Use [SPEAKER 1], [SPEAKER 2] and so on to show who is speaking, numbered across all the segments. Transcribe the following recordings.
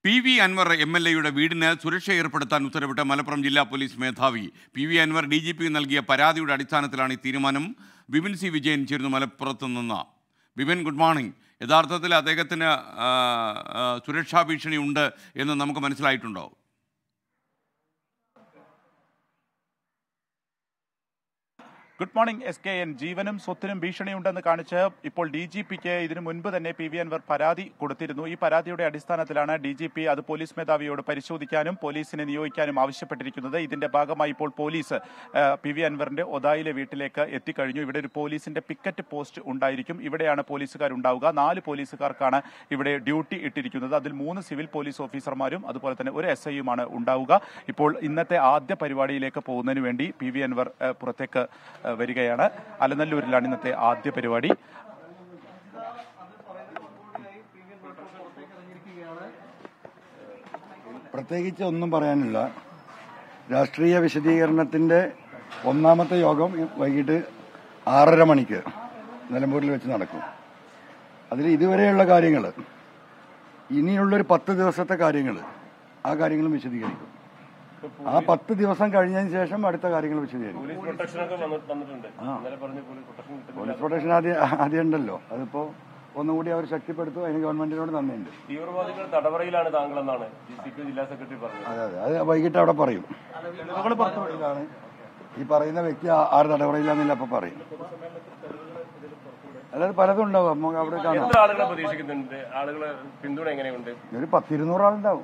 [SPEAKER 1] P V Anvar M L എയുടെ വീടിന് സുരക്ഷ ഏർപ്പെടുത്താൻ ഉത്തരവിട്ട മലപ്പുറം ജില്ലാ പോലീസ് മേധാവി P V Anvar D G P നൽകിയ പരാതിയുടെ അടിസ്ഥാനത്തിലാണ് ഈ തീരുമാനം ബിപിൻ സി വിജയൻ ചേരുന്നു മലപ്പുറത്ത് നിന്ന് ബിപിൻ ഗുഡ് മോർണിംഗ് യഥാർത്ഥത്തിൽ അദ്ദേഹത്തിന് ആ, ആ, സുരക്ഷാ ഭീഷണി ഉണ്ട് എന്ന് നമുക്ക് മനസ്സിലായിട്ടുണ്ടോ
[SPEAKER 2] good morning S K N ജീവനും സ്വത്തിനും ഭീഷണിയുണ്ടെന്ന് കാണിച്ച് ഇപ്പോൾ ഡി ജി പിക്ക് ഇതിനു മുൻപ് തന്നെ പി വി അൻവർ പരാതി കൊടുത്തിരുന്നു ഈ പരാതിയുടെ അടിസ്ഥാനത്തിലാണ് ഡി ജി പി അത് പോലീസ് മേധാവിയോട് പരിശോധിക്കാനും പോലീസിനെ നിയോഗിക്കാനും ആവശ്യപ്പെട്ടിരിക്കുന്നത് ഇതിന്റെ ഭാഗമായി ഇപ്പോൾ പോലീസ് ആ, പി വി അൻവറിന്റെ ഒതായിലെ വീട്ടിലേക്ക് എത്തിക്കഴിഞ്ഞു ഇവിടെ ഒരു പോലീസിന്റെ പിക്കറ്റ് പോസ്റ്റ് ഉണ്ടായിരിക്കും ഇവിടെയാണ് പോലീസുകാരുണ്ടാവുക നാല് പോലീസുകാർക്കാണ് ഇവിടെ ഡ്യൂട്ടി ഇട്ടിരിക്കുന്നത് അതിൽ മൂന്ന് സിവിൽ പോലീസ് ഓഫീസർമാരും അതുപോലെ തന്നെ ഒരു എസ് ഐയുമാണ് ഉണ്ടാവുക ഇപ്പോൾ ഇന്നത്തെ ആദ്യ പരിപാടിയിലേക്ക് പോകുന്നതിന് വേണ്ടി പി വി അൻവർ ആ, പുറത്തേക്ക് ആ, വരികയാണ് അലനല്ലൂരിലാണ് ഇന്നത്തെ ആദ്യ പരിപാടി
[SPEAKER 3] പ്രത്യേകിച്ച് ഒന്നും പറയാനില്ല രാഷ്ട്രീയ വിശദീകരണത്തിന്റെ ഒന്നാമത്തെ യോഗം വൈകിട്ട് ആറര മണിക്ക് നിലമ്പൂരിൽ വെച്ച് നടക്കും അതിൽ ഇതുവരെയുള്ള കാര്യങ്ങൾ ഇനിയുള്ളൊരു പത്ത് ദിവസത്തെ കാര്യങ്ങൾ ആ കാര്യങ്ങളും വിശദീകരിക്കും ആ പത്ത് ദിവസം കഴിഞ്ഞതിന് ശേഷം അടുത്ത കാര്യങ്ങൾ വിശദീകരിക്കും
[SPEAKER 4] പോലീസ് പ്രൊട്ടക്ഷനൊക്കെ വന്ന്- വന്നിട്ടുണ്ട് ഇന്നലെ പറഞ്ഞ പോലീസ് പ്രൊട്ടക്ഷൻ കിട്ടുന്നില്ല
[SPEAKER 3] പോലീസ് പ്രൊട്ടക്ഷൻ ആദ്യം ആദ്യം ഉണ്ടല്ലോ അതിപ്പോ ഒന്നുകൂടി അവർ ശക്തിപ്പെടുത്തു അതിന് ഗവൺമെന്റിനോട് നന്ദിയുണ്ട്
[SPEAKER 4] തീവ്രവാദികൾ തടവറയിലാണ് താങ്കളെന്നാണ് സി പി ജില്ലാ സെക്രട്ടറി പറഞ്ഞത്
[SPEAKER 3] അതെ അതെ അത് വൈകിട്ട് അവിടെ പറയും ഇതാണ് ഈ പറയുന്ന വ്യക്തി ആ- ആറ് തടവറയിലാന്നില്ല അപ്പൊ പറയും അല്ലാതെ പലതും ഉണ്ടാവും നമുക്ക് അവിടെ കാണാം
[SPEAKER 4] എത്ര ആളുകളെ പ്രതീക്ഷിക്കുന്നുണ്ട് ആളുകളെ പിന്തുണ എങ്ങനെയുണ്ട്
[SPEAKER 3] ഒരു പത്തിരുന്നൂറ് ആളുണ്ടാവും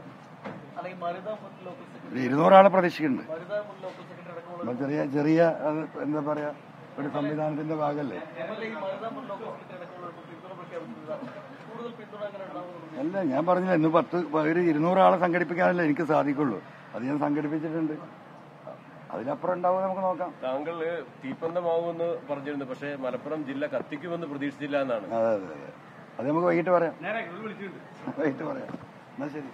[SPEAKER 3] ഒരു ഇരുന്നൂറാളെ പ്രതീക്ഷിക്കുന്നുണ്ട് അപ്പൊ ചെറിയ ചെറിയ അത് എന്താ പറയാ ഒരു സംവിധാനത്തിന്റെ ഭാഗമല്ലേ അല്ല ഞാൻ പറഞ്ഞില്ല ഇന്ന് പത്ത് ഒരു ഇരുന്നൂറാളെ സംഘടിപ്പിക്കാനല്ലേ എനിക്ക് സാധിക്കുള്ളൂ അത് ഞാൻ സംഘടിപ്പിച്ചിട്ടുണ്ട് അതിനപ്പുറം ഉണ്ടാവും നമുക്ക് നോക്കാം
[SPEAKER 4] താങ്കൾ തീപ്പന്തമാവുമെന്ന് പറഞ്ഞിരുന്നു പക്ഷേ മലപ്പുറം ജില്ല കത്തിക്കുമെന്ന് പ്രതീക്ഷിച്ചില്ല എന്നാണ്
[SPEAKER 3] അതെ അതെ അതെ അത് നമുക്ക് വൈകിട്ട് പറയാം വൈകിട്ട് പറയാം എന്നാ ശരി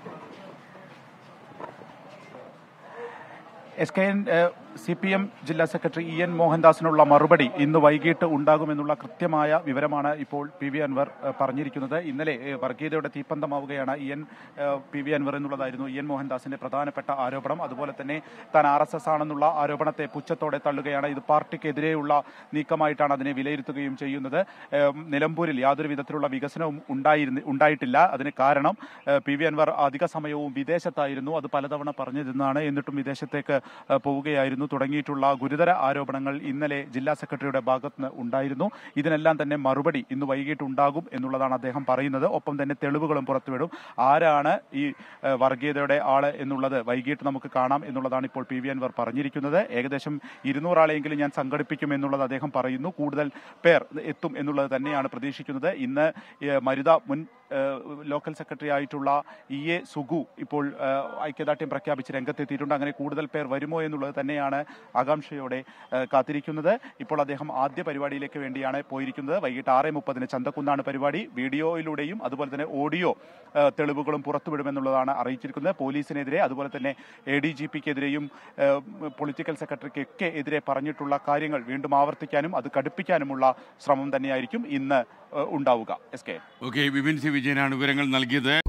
[SPEAKER 2] S K N C P M ജില്ലാ സെക്രട്ടറി ഇ എൻ മോഹൻദാസിനുള്ള മറുപടി ഇന്ന് വൈകിട്ട് ഉണ്ടാകുമെന്നുള്ള കൃത്യമായ വിവരമാണ് ഇപ്പോൾ പി വി അൻവർ ഏഹ്, പറഞ്ഞിരിക്കുന്നത് ഇന്നലെ ഏഹ്, വർഗീയതയുടെ തീപ്പന്തമാവുകയാണ് ഇ എൻ ഏഹ്, പി വി അൻവർ എന്നുള്ളതായിരുന്നു ഇ എൻ മോഹൻദാസിന്റെ പ്രധാനപ്പെട്ട ആരോപണം അതുപോലെ തന്നെ താൻ ആർ എസ് എസ് ആണെന്നുള്ള ആരോപണത്തെ പുച്ഛത്തോടെ തള്ളുകയാണ് ഇത് പാർട്ടിക്കെതിരെയുള്ള നീക്കമായിട്ടാണ് അതിനെ വിലയിരുത്തുകയും ചെയ്യുന്നത് ഏഹ്, നിലമ്പൂരിൽ യാതൊരു വിധത്തിലുള്ള വികസനവും ഉണ്ടായിരുന്ന ഉണ്ടായിട്ടില്ല അതിന് കാരണം ഏഹ്, പി വി അൻവർ അധിക സമയവും വിദേശത്തായിരുന്നു അത് പലതവണ പറഞ്ഞിരുന്നതാണ് എന്നിട്ടും വിദേശത്തേക്ക് ഏഹ്, പോവുകയായിരുന്നു തുടങ്ങിയിട്ടുള്ള ഗുരുതര ആരോപണങ്ങൾ ഇന്നലെ ജില്ലാ സെക്രട്ടറിയുടെ ഭാഗത്ത് നിന്ന് ഉണ്ടായിരുന്നു ഇതിനെല്ലാം തന്നെ മറുപടി ഇന്ന് വൈകിട്ട് ഉണ്ടാകും എന്നുള്ളതാണ് അദ്ദേഹം പറയുന്നത് ഒപ്പം തന്നെ തെളിവുകളും പുറത്തുവിടും ആരാണ് ഈ ഏഹ്, വർഗീയതയുടെ ആള് എന്നുള്ളത് വൈകിട്ട് നമുക്ക് കാണാം എന്നുള്ളതാണ് ഇപ്പോൾ പി വി അൻവർ പറഞ്ഞിരിക്കുന്നത് ഏകദേശം ഇരുന്നൂറാളെങ്കിലും ഞാൻ സംഘടിപ്പിക്കും എന്നുള്ളത് അദ്ദേഹം പറയുന്നു കൂടുതൽ പേർ എത്തും എന്നുള്ളത് തന്നെയാണ് പ്രതീക്ഷിക്കുന്നത് ഇന്ന് ഏഹ്, മരുത മുൻ ഏഹ്, ലോക്കൽ സെക്രട്ടറി ആയിട്ടുള്ള ഇ എ സുഗു ഇപ്പോൾ ഏഹ്, ഐക്യദാർഢ്യം പ്രഖ്യാപിച്ച് രംഗത്തെത്തിയിട്ടുണ്ട് അങ്ങനെ കൂടുതൽ പേർ വരുമോ എന്നുള്ളത് തന്നെയാണ് ആകാംക്ഷയോടെ ഏഹ്, കാത്തിരിക്കുന്നത് ഇപ്പോൾ അദ്ദേഹം ആദ്യ പരിപാടിയിലേക്ക് വേണ്ടിയാണ് പോയിരിക്കുന്നത് വൈകിട്ട് ആറ് മുപ്പതിന് ചന്തക്കുന്നാണ് പരിപാടി വീഡിയോയിലൂടെയും അതുപോലെ തന്നെ ഓഡിയോ ഏഹ്, തെളിവുകളും പുറത്തുവിടുമെന്നുള്ളതാണ് അറിയിച്ചിരിക്കുന്നത് പോലീസിനെതിരെ അതുപോലെ തന്നെ എ ഡി ജി പിക്കെതിരെയും പൊളിറ്റിക്കൽ സെക്രട്ടറിക്കൊക്കെ എതിരെ പറഞ്ഞിട്ടുള്ള കാര്യങ്ങൾ വീണ്ടും ആവർത്തിക്കാനും അത് കടുപ്പിക്കാനുമുള്ള ശ്രമം തന്നെയായിരിക്കും ഇന്ന് ഏഹ്, ഉണ്ടാവുക S K
[SPEAKER 1] okay Bipin C വിജയനാണ് വിവരങ്ങൾ നൽകിയത്